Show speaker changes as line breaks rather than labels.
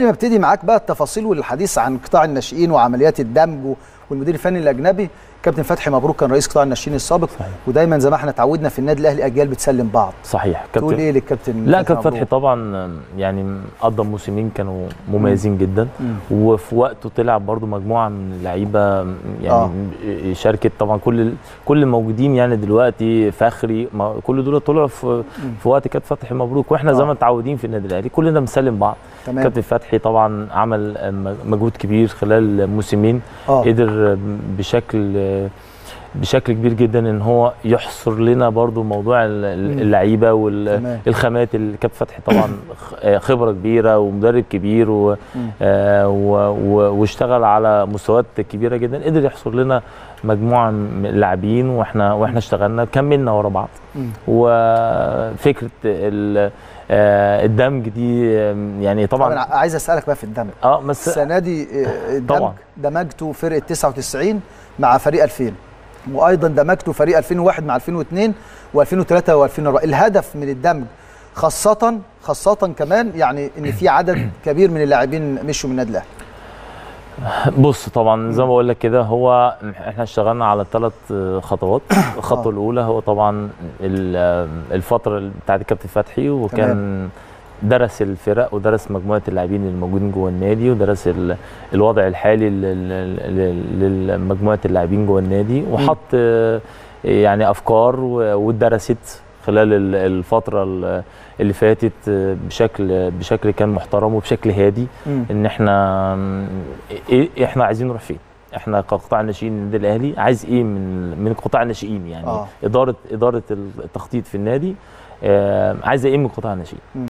ما ابتدي معاك بقى التفاصيل والحديث عن قطاع الناشئين وعمليات الدمج والمدير الفني الاجنبي كابتن فتحي مبروك كان رئيس قطاع الناشئين السابق
صحيح.
ودايما زي ما احنا اتعودنا في النادي الاهلي اجيال بتسلم بعض
صحيح
تقول ايه للكابتن
لا كابتن
مبروك؟
فتحي طبعا يعني قضى موسمين كانوا مميزين جدا
مم.
وفي وقته طلع برضو مجموعه من اللعيبه يعني آه. شاركت طبعا كل ال- كل الموجودين يعني دلوقتي فخري ما كل دول طلعوا في في وقت كابتن فتحي مبروك واحنا زي
آه.
ما متعودين في النادي الاهلي كلنا بنسلم بعض
تمام
كابتن فتحي طبعا عمل مجهود كبير خلال موسمين
اه
قدر بشكل بشكل كبير جدا ان هو يحصر لنا برضو موضوع ال-
مم.
اللعيبه
تمام.
والخامات اللي كابتن فتحي طبعا خ- خبره كبيره ومدرب كبير و
مم.
آه، و- و- واشتغل على مستويات كبيره جدا قدر يحصر لنا مجموعه من اللاعبين واحنا واحنا اشتغلنا كملنا ورا بعض
مم.
وفكره ال- آه، الدمج دي آم، يعني
طبعا
طبعا
عايز اسالك بقى في الدمج
اه بس
السنه دي آه، الدمج
طبعا.
دمجته فرقه 99 مع فريق 2000 وايضا دمجته فريق 2001 مع 2002 و2003 و2004 الهدف من الدمج خاصه خاصه كمان يعني ان في عدد كبير من اللاعبين مشوا من النادي الاهلي
بص طبعا زي ما بقول لك كده هو احنا اشتغلنا على ثلاث خطوات الخطوه
آه.
الاولى هو طبعا ال- الفتره بتاعت الكابتن فتحي وكان درس الفرق ودرس مجموعه اللاعبين الموجودين جوه النادي ودرس ال- الوضع الحالي لمجموعه اللاعبين جوه النادي وحط آه، يعني افكار و- واتدرست خلال ال- الفتره ال- اللي فاتت آه، بشكل بشكل كان محترم وبشكل هادي
مم.
ان احنا إيه احنا عايزين نروح فين احنا كقطاع ناشئين النادي الاهلي عايز ايه من من قطاع الناشئين يعني
آه.
آه. اداره اداره التخطيط في النادي آه عايزه ايه من قطاع الناشئين